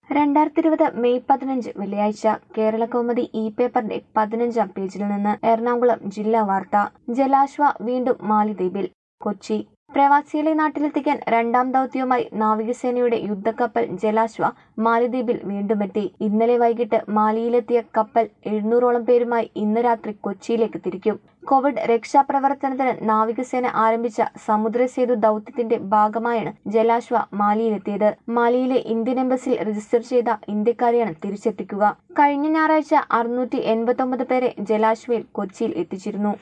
രണ്ടായിരത്തി ഇരുപത് മെയ് പതിനഞ്ച് വെള്ളിയാഴ്ച കേരള കൗമുദി ഇ പേപ്പറിന്റെ പതിനഞ്ചാം പേജിൽ നിന്ന് എറണാകുളം ജില്ലാ വാർത്ത ജലാശ്വ വീണ്ടും മാലിദ്വീപിൽ കൊച്ചി പ്രവാസികളെ നാട്ടിലെത്തിക്കാൻ രണ്ടാം ദൌത്യവുമായി നാവികസേനയുടെ യുദ്ധക്കപ്പൽ ജലാശ്വ മാലിദ്വീപിൽ വീണ്ടുമെത്തി ഇന്നലെ വൈകിട്ട് മാലിയിലെത്തിയ കപ്പൽ എഴുന്നൂറോളം പേരുമായി ഇന്ന് രാത്രി കൊച്ചിയിലേക്ക് തിരിക്കും കോവിഡ് രക്ഷാപ്രവർത്തനത്തിന് നാവികസേന ആരംഭിച്ച സമുദ്രസേതു ദൌത്യത്തിന്റെ ഭാഗമായാണ് ജലാശ്വ മാലിയിലെത്തിയത് മാലിയിലെ ഇന്ത്യൻ എംബസിയിൽ രജിസ്റ്റർ ചെയ്ത ഇന്ത്യക്കാരെയാണ് തിരിച്ചെത്തിക്കുക കഴിഞ്ഞ ഞായറാഴ്ച അറുന്നൂറ്റി എൺപത്തി പേരെ ജലാശ്വയിൽ കൊച്ചിയിൽ എത്തിച്ചിരുന്നു